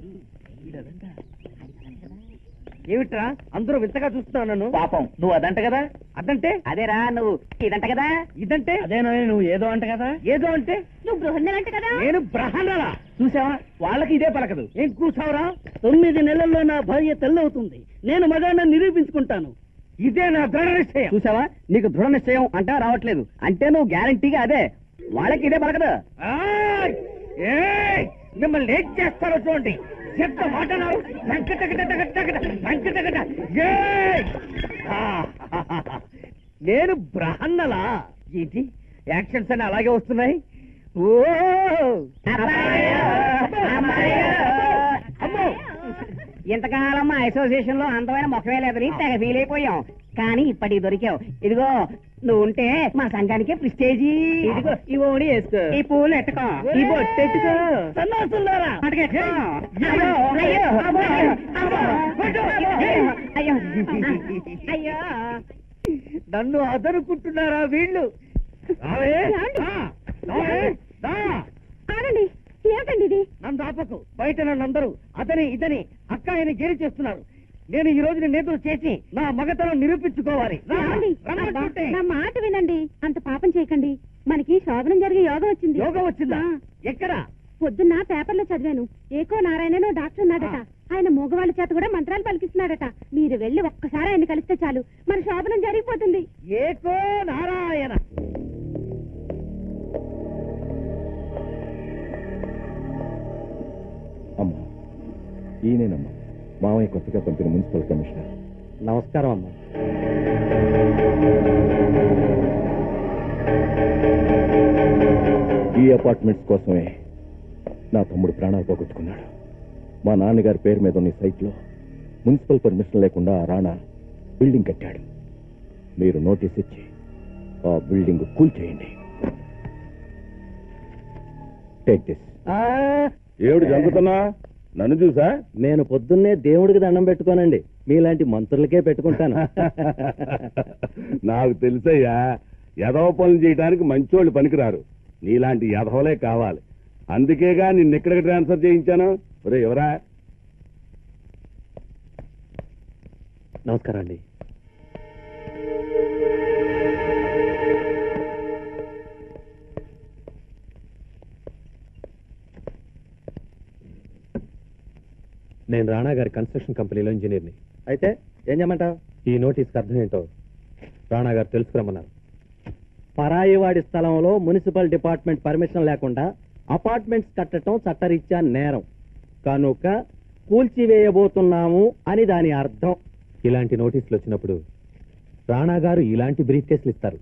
ఏమిట్రా అందరూ వింతగా చూస్తున్నావు నన్ను పాపం నువ్వు అదంట కదా అదంటే అదేరా నువ్వు ఇదంట కదా ఇదంటే అదేనా నువ్వు ఏదో అంట కదా ఏదో అంటే నువ్వు బృహన్నలంట కదా నేను బ్రహ్మణలా చూసావా వాళ్ళకి ఇదే పలకదు ఏం కూసావురా తొమ్మిది నెలల్లో నా భార్య తెల్లవుతుంది నేను మగాడిని నిరూపించుకుంటాను ఇదే నా దృఢ నిశ్చయం చూసావా నీకు దృఢ నిశ్చయం అంటా రావట్లేదు అంటే నువ్వు గ్యారంటీగా అదే వాళ్ళకి ఇదే పలకదు ఆయ్! ఏయ్! మిమ్మల్ని ఏం చేస్తారో చూడండి ఎంత మాట అన్నారు? వెంకటగట గట గట, వెంకటగట. ఏయ్! ఆ! నేను బ్రహన్నలా ఏంటి యాక్షన్స్ అని అలాగే వస్తున్నాయి ఓ అమ్మో ఇంతకాలం మా అసోసియేషన్ లో అందమైన ముఖమే లేదని తెగ ఫీల్ అయిపోయాం కానీ ఇప్పటికి దొరికావు ఇదిగో నువ్వు ఉంటే మా సంఘానికే ప్రిస్టేజీ ఇదిగో ఈ ఓడి వేసుకో ఈ పూలు ఎట్టుకో ఈ బొట్టు ఎట్టుకో సన్నాసులారా అటుకెట్టుకో. అయ్యో, అయ్యో, అమ్మో, అయ్యో, అమ్మో, అయ్యో, అయ్యో. అయ్యో, అయ్యో నన్ను అదనుకుంటున్నారా వీళ్ళు రావే? రా, రావే? రా. ఆగండి ఏమిటండి ఇది నన్ను ఆపకు బయట నన్నందరూ అతని ఇతని అక్కాయని గేలి చేస్తున్నారు నేను ఈ రోజు నేతలు చేసి నా మగతనం నిరూపించుకోవాలి రా, ఏమండి? రమ్మంటుంటే. నా మాట వినండి అంత పాపం చేయకండి మనకి శోభనం జరిగే యోగం వచ్చింది యోగం వచ్చిందా ఆ. ఎక్కడ పొద్దున్న పేపర్లో చదివాను ఏకో నారాయణనో డాక్టర్ ఉన్నాడట ఆయన మగవాళ్ళ చేత కూడా మంత్రాలు పలికిస్తున్నాడట మీరు వెళ్ళి ఒక్కసారి ఆయన కలిస్తే చాలు మన శోభనం జరిగిపోతుంది ఏకో నారాయణ అమ్మా ఈయనేనమ్మా మామయ్య కొత్తగా పంపిన మున్సిపల్ కమిషనర్ నమస్కారం అమ్మా ఈ అపార్ట్మెంట్స్ కోసమే నా తమ్ముడు ప్రాణాలు పోగొట్టుకున్నాడు మా నాన్నగారి పేరు మీద ఉన్న ఈ సైట్లో మున్సిపల్ పర్మిషన్ లేకుండా ఆ రాణా బిల్డింగ్ కట్టాడు మీరు నోటీస్ ఇచ్చి ఆ బిల్డింగ్ కూల్ చేయండి టేక్ దిస్ ఏమిటి చంపుతున్నా నన్ను చూసా నేను పొద్దున్నే దేవుడికి దండం పెట్టుకోనండి మీలాంటి మంత్రులకే పెట్టుకుంటాను నాకు తెలుసయ్యా ఎదవ పనులు చేయడానికి మంచోళ్ళు పనికిరారు నీలాంటి ఎదవలే కావాలి అందుకేగా నిన్ను ఎక్కడికి ట్రాన్స్ఫర్ చేయించాను ఒరే ఎవరా నమస్కారం అండి నేను రాణా గారి కన్స్ట్రక్షన్ కంపెనీలో ఇంజనీర్ని అయితే ఏం చేయమంటావు ఈ నోటీస్కి అర్థం ఏంటో రాణా గారు తెలుసుకురమ్మన్నారు పరాయి వాడి స్థలంలో మున్సిపల్ డిపార్ట్మెంట్ పర్మిషన్ లేకుండా అపార్ట్మెంట్స్ కట్టడం చట్టరీత్యా నేరం కనుక కూల్చివేయబోతున్నాము అని దాని అర్థం ఇలాంటి నోటీసులు వచ్చినప్పుడు రాణా గారు ఇలాంటి బ్రీఫ్ కేసులు ఇస్తారు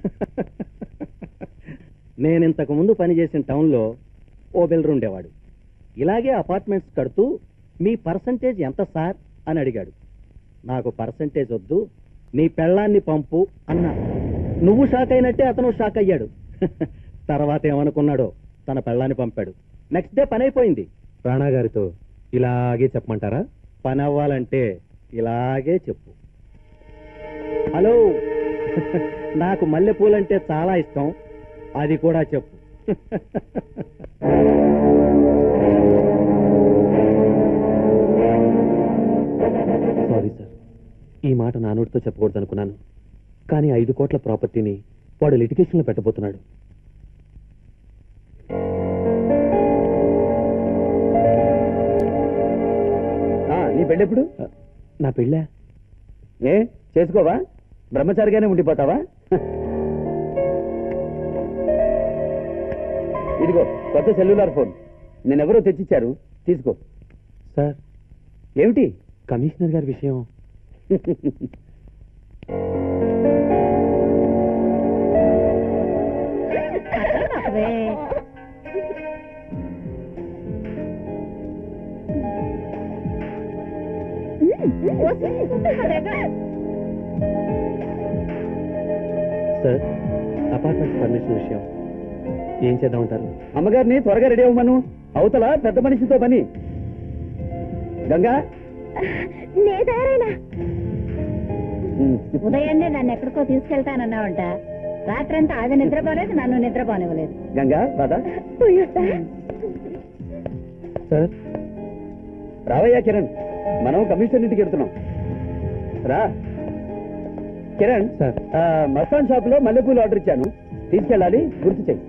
నేను ఇంతకు ముందు పనిచేసిన టౌన్లో ఓ బిల్డర్ ఉండేవాడు ఇలాగే అపార్ట్మెంట్స్ కడుతూ మీ పర్సంటేజ్ ఎంత సార్ అని అడిగాడు నాకు పర్సంటేజ్ వద్దు నీ పెళ్ళాన్ని పంపు అన్నా నువ్వు షాక్ అయినట్టే అతను షాక్ అయ్యాడు తర్వాత ఏమనుకున్నాడో తన పెళ్ళాన్ని పంపాడు నెక్స్ట్ డే పని అయిపోయింది రాణా గారితో ఇలాగే చెప్పమంటారా పని అవ్వాలంటే ఇలాగే చెప్పు హలో నాకు మల్లెపూలంటే చాలా ఇష్టం అది కూడా చెప్పు సారీ సార్ ఈ మాట నా నోటితో చెప్పకూడదు అనుకున్నాను కానీ ఐదు కోట్ల ప్రాపర్టీని వాడు లిటిగేషన్లో పెట్టబోతున్నాడు నీ పెళ్ళెప్పుడు నా పెళ్ళా ఏ చేసుకోవా బ్రహ్మచారిగానే ఉండిపోతావా ఇదిగో కొత్త సెల్యులార్ ఫోన్ నేనెవరో తెచ్చిచ్చారు తీసుకో సార్ ఏమిటి కమిషనర్ గారి విషయం సార్ అపార్ట్మెంట్ పర్మిషన్ విషయం ఏం చేద్దామంటారు అమ్మగారిని త్వరగా రెడీ అవ్వమను అవతల పెద్ద మనిషితో పని గంగా లేదారైనా ఉమ్. ఉదయాన్నే నన్ను ఎక్కడికో తీసుకెళ్తానన్నావంట రాత్రంతా అది నిద్రపోలేదు నన్ను నిద్రపోనివ్వలేదు గంగా రాదా సార్ రావయ్యా కిరణ్ మనం కమిషనర్ ఇంటికి వెళ్తున్నాం రా కిరణ్ సార్. ఆ, మస్తాన్ షాప్ లో మల్లెపూలు ఆర్డర్ ఇచ్చాను తీసుకెళ్ళాలి గుర్తు చెయ్యి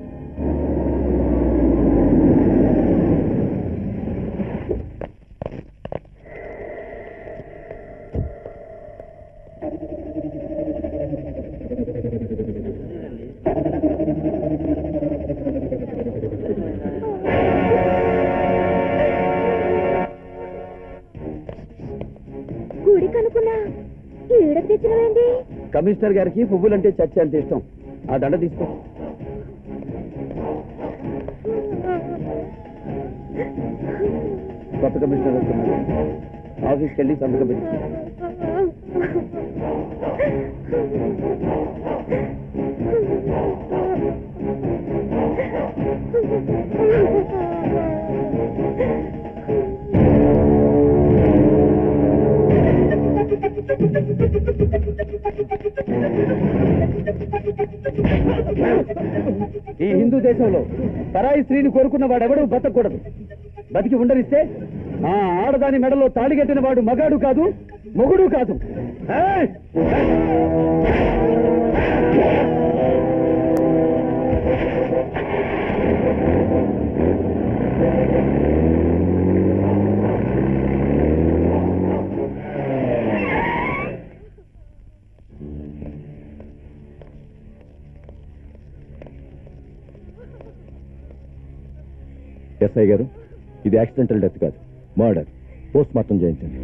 గుడి కనుకున్నా ఈడ తెచ్చినవేంటి కమిషనర్ గారికి పువ్వులంటే చర్చ అంత ఇష్టం ఆ దండ తీసుకో కొత్త కమిషనర్ వస్తున్నారు ఆఫీస్కి వెళ్ళి సంతకం పెట్టి ఈ హిందూ దేశంలో పరాయి స్త్రీని కోరుకున్న వాడెవడూ బతకూడదు బతికి ఉండనిస్తే ఆ ఆడదాని మెడలో తాళి కట్టిన వాడు మగాడు కాదు మొగుడు కాదు ఏయ్! ఎస్ఐ గారు ఇది యాక్సిడెంటల్ డెత్ కాదు మర్డర్ పోస్ట్ మార్టం చేయించండి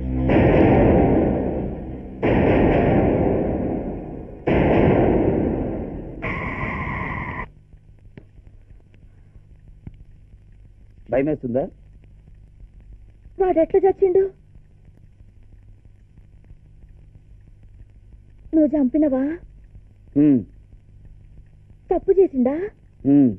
భయమేస్తుందా వాడెట్లా చచ్చిండు నువ్వు చంపినవా ఉమ్, తప్పు చేసిండా ఉమ్.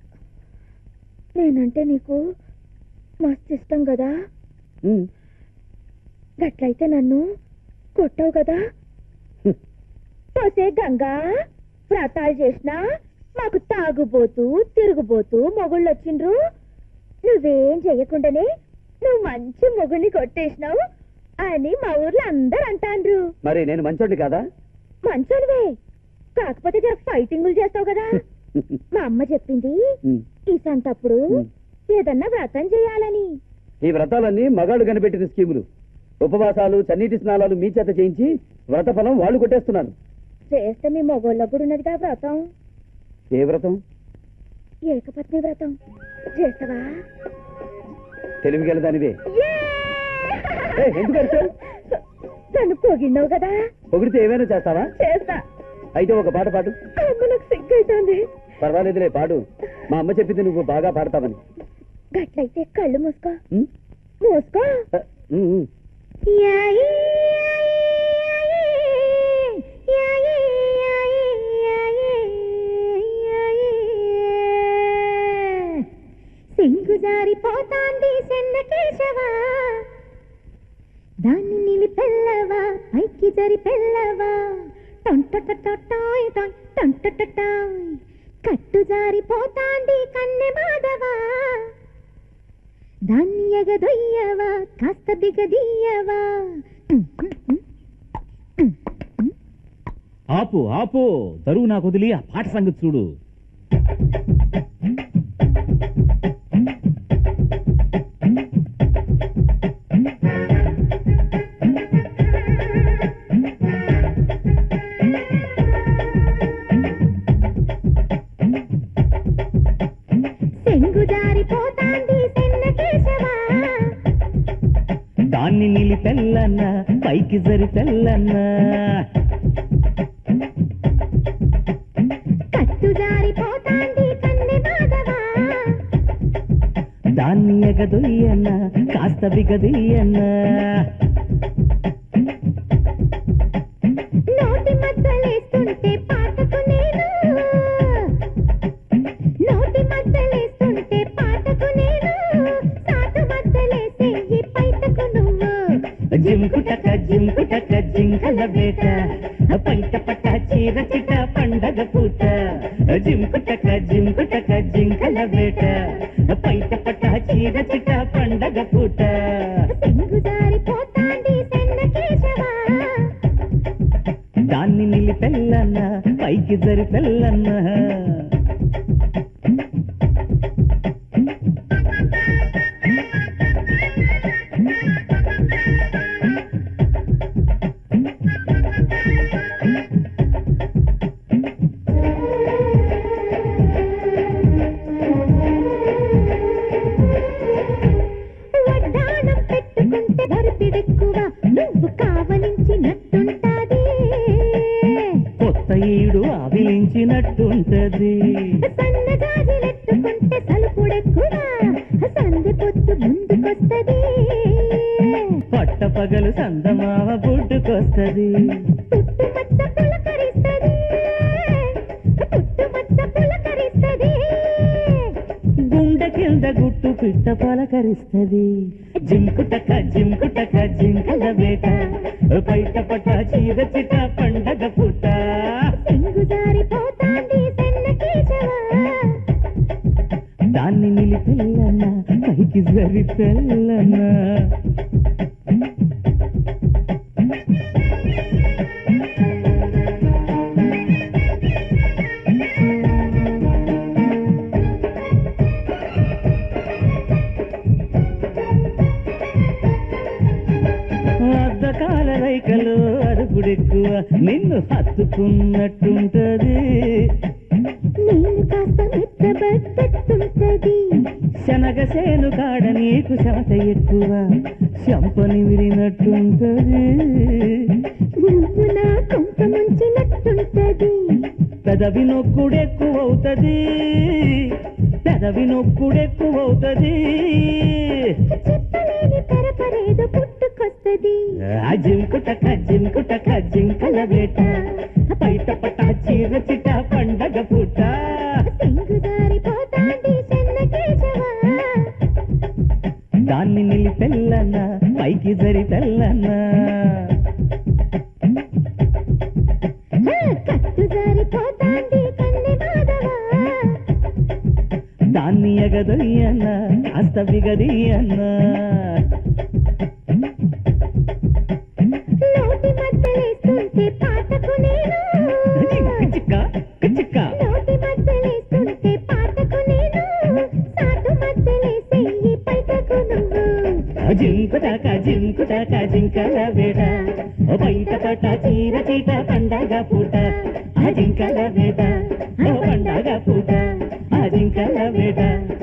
నేనంటే నీకు మస్తు ఇష్టం కదా ఉమ్. గట్లయితే నన్ను కొట్టావు కదా హ్మ్. పోసే గంగా వ్రతాలు చేసినా మాకు తాగుబోతూ తిరుగుబోతూ మొగుళ్ళు వచ్చిండ్రు నువ్వేం చెయ్యకుండానే నువ్వు మంచి మొగుడిని కొట్టేసినావు అని మా ఊర్లో అందరు అంటాండ్రు మరి నేను మంచోడిని కాదా మంచోనివే కాకపోతే జర ఫైటింగులు చేస్తావు కదా మా అమ్మ చెప్పింది ఉమ్. ఈ సంతప్పుడు ఉమ్. ఏదన్నా వ్రతం చేయాలని ఈ వ్రతాలన్నీ మగాళ్ళు కనిపెట్టిన స్కీములు ఉపవాసాలు చన్నీటి స్నానాలు మీ చేత చేయించి వ్రత ఫలం వాళ్ళు కొట్టేస్తున్నారు చేస్తే మీ మొగోళ్ళకు కూడా ఉన్నదిగా వ్రతం ఏ వ్రతం ఏకపత్ని వ్రతం చేస్తావా తెలివిగలదానివే ఏ! ఏ, ఎందుకు అరిచావు? నన్ను పొగిడినావు కదా పొగిడితే ఏమైనా చేస్తావా చేస్తా అయితే ఒక పాట పాడు అమ్మ నాకు సిగ్గైతుంది పర్వాలేదులే పాడు మా అమ్మ చెప్పింది నువ్వు బాగా పాడతావని గట్లయితే కళ్ళు మూసుకో ఉమ్? మూసుకో ఆ, ఉమ్, ఉమ్. యాయి, యాయి, యాయి, యాయి, యాయి. సింగు జారిపోతాంది సెన్న కేశవా దాన్ని నిలిపెల్లవా పైకి జరి పెల్లవా టొంటటటటాయ్ టాయ్ టొంటటటాయ్ కట్టు జారిపోతాంది కన్నె మాధవా దాన్ని ఎగదొయ్యవా కాస్త దిగదీయవా ఆపు ఆపు దరువు నాకు వదిలి ఆ పాట సంగతి చూడు సెంగు జారిపోతాంది సెన్న కేశవా దాన్ని నిలిపెల్లన్న పైకి జరి తెల్లన్న కట్టు జారిపోతాంది కన్నె మాధవా దాన్ని ఎగదొయ్యన్న కాస్త బిగదీయన్న నోటి మద్దలేస్తుంటే పాటకు నేను నోటి మద్దలేస్తుంటే పాటకు నేను సాటు మద్దలేసే ఈ పైటకు నువ్వు జింకుటక జింకుటక జింకల వేట పంట పట్ట చీర చిట పండగ పూట జింకుటక జింకుటక జింకల వేట పంట పట్ట చీర చిట పండగ పూట నిలిపెల్లన్న పైకి జరిపెల్లన్న వడ్డాణం పెట్టుకుంటే దరిపిడెక్కువ నువ్వు కావలించినట్టుంటాది కొత్త ఈడు ఆవిలించినట్టుంటది సన్నజాజులెట్టుకుంటే సలుపుడెక్కువ సందె పొత్తు ముందుకొస్తది పట్ట పగలు సందమావ పుట్టుకొస్తది పుట్టుమచ్చ పులకరిస్తది పుట్టుమచ్చ పులకరిస్తది గుండె కింద గుట్టు పిట్ట పలకరిస్తది జింకుటక జింకుటక జింకల వేట బయట పట చీర చిట పండగ పుట్ట సింగు జారిపోతాంది సన్నకేశవా దాన్ని నిలిపెల్లన్న పైకి జరిపెల్లన్న అద్దకాల రైకలు అడుగుడెక్కువ నిన్ను హత్తుకున్నట్టుంటది నేను కాస్త మెత్తబట్టట్టుంటది శనగ సేను కాడ నీకు శమత ఎక్కువ శంపని విరినట్టుంటది నువ్వు నా కొంప ముంచినట్టుంటది పెదవి నొక్కుడెక్కువవుతది పెదవి నొక్కుడెక్కువవుతది చెప్పలేని పెరపరేదో పుట్టుకొస్తది ఆ జింకుటక జింకుటక జింకల వేట బయట పట చీర చిట పండగ పూట సింగు జారిపోతాంది సన్నకేశవా దాన్ని నిలిపెల్లన్న పైకి జరిపెల్లన్న కట్టు జారిపోతాంది కన్నె మాధవా దాన్ని ఎగదొయ్యన్న కాస్త బిగదీయన్న నోటి మధ్యలేస్తుంటే పాటకు నేను చిక్క చిక్క నోటి మధ్యలేస్తుంటే పాటకు నేను సాటు మధ్యలేసే ఈ పైటకు నువ్వు జింకుటాక జింకుటాక జింకల వేట ఓ బయట పట చీర చీట పండగ పూట ఆ జింకల వేట ఓ పండగ పూట ఆ జింకల వేట